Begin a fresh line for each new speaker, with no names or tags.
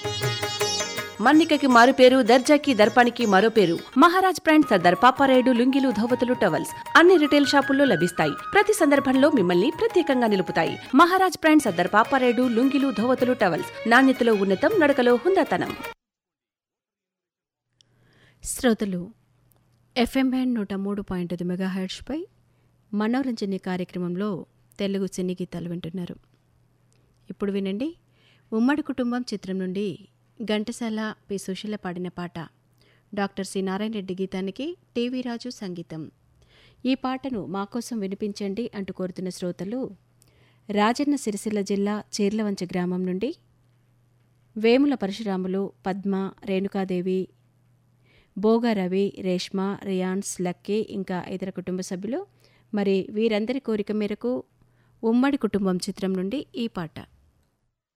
మన్నికకి మారు పేరు దర్జాకి దర్పానికి మరో పేరు మహారాజ్ బ్రాండ్ సర్దార్ పాపారాయుడు లుంగిలు ధోవతులు టవల్స్ అన్ని రిటైల్ షాపుల్లో లభిస్తాయి ప్రతి సందర్భంలో మిమ్మల్ని ప్రత్యేకంగా నిలుపుతాయి మహారాజ్ బ్రాండ్ సర్దార్ పాపారాయుడు లుంగిలు ధోవతులు టవల్స్ నాణ్యతలో ఉన్నతం నడకలో హుందాతనం
శ్రోతలు ఎఫ్ఎం బ్యాండ్ నూట మూడు పాయింట్ ఐదు మెగాహెర్ట్స్పై మనోరంజని కార్యక్రమంలో తెలుగు సినీ గీతాలు వింటున్నారు ఇప్పుడు వినండి ఉమ్మడి కుటుంబం చిత్రం నుండి ఘంటసాల పి సుశీల పాడిన పాట డాక్టర్ సి నారాయణ రెడ్డి గీతానికి టీవీ రాజు సంగీతం ఈ పాటను మా కోసం వినిపించండి అంటూ కోరుతున్న శ్రోతలు రాజన్న సిరిసిల్ల జిల్లా చీర్లవంచ గ్రామం నుండి వేముల పరశురాములు పద్మ రేణుకాదేవి బోగా రవి రేష్మ రియాన్స్ లక్కీ ఇంకా ఇతర కుటుంబ సభ్యులు మరి వీరందరి కోరిక మేరకు ఉమ్మడి కుటుంబం చిత్రం నుండి ఈ పాట